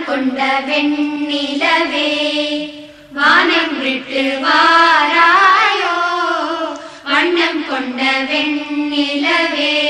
கொண்ட வெண்ணிலவே வானம் விட்டு வாராயோ வண்ணம் கொண்ட வெண்ணிலவே